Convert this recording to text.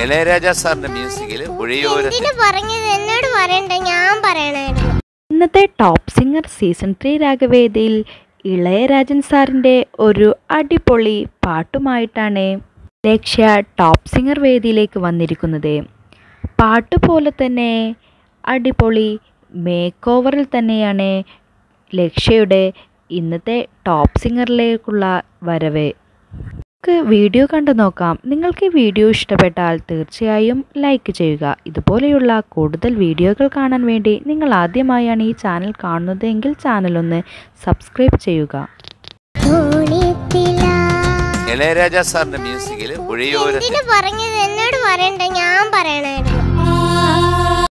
ഇളയരാജ സാറിന്റെ മ്യൂസിക്കിൽ പുഴയോരത്ത് എന്തിനു പറഞ്ഞത് എന്നോട് പറയണ്ട ഞാൻ പറയണായിരുന്നു ഇന്നത്തെ ടോപ്പ് സിംഗർ സീസൺ ത്രീ രാഗവേദിയിൽ ഇളയരാജൻ സാറിൻ്റെ ഒരു അടിപൊളി പാട്ടുമായിട്ടാണ് ലക്ഷ്യ ടോപ്പ് സിംഗർ വേദിയിലേക്ക് വന്നിരിക്കുന്നത് പാട്ട് പോലെ തന്നെ അടിപൊളി മേക്ക് ഓവറിൽ തന്നെയാണ് ലക്ഷ്യയുടെ ഇന്നത്തെ ടോപ്പ് സിംഗറിലേക്കുള്ള വരവ് നമുക്ക് വീഡിയോ കണ്ടു നോക്കാം നിങ്ങൾക്ക് ഈ വീഡിയോ ഇഷ്ടപ്പെട്ടാൽ തീർച്ചയായും ലൈക്ക് ചെയ്യുക ഇതുപോലെയുള്ള കൂടുതൽ വീഡിയോകൾ കാണാൻ വേണ്ടി നിങ്ങൾ ആദ്യമായാണ് ഈ ചാനൽ കാണുന്നതെങ്കിൽ ചാനൽ ഒന്ന് സബ്സ്ക്രൈബ് ചെയ്യുക തോണിത്തിലാ. ഇളയരാജ സാറിന്റെ മ്യൂസിക്കിൽ പുഴയോരത്ത് എന്തിനു പറഞ്ഞത് എന്നോട് പറയണ്ട ഞാൻ പറയണായിരുന്നു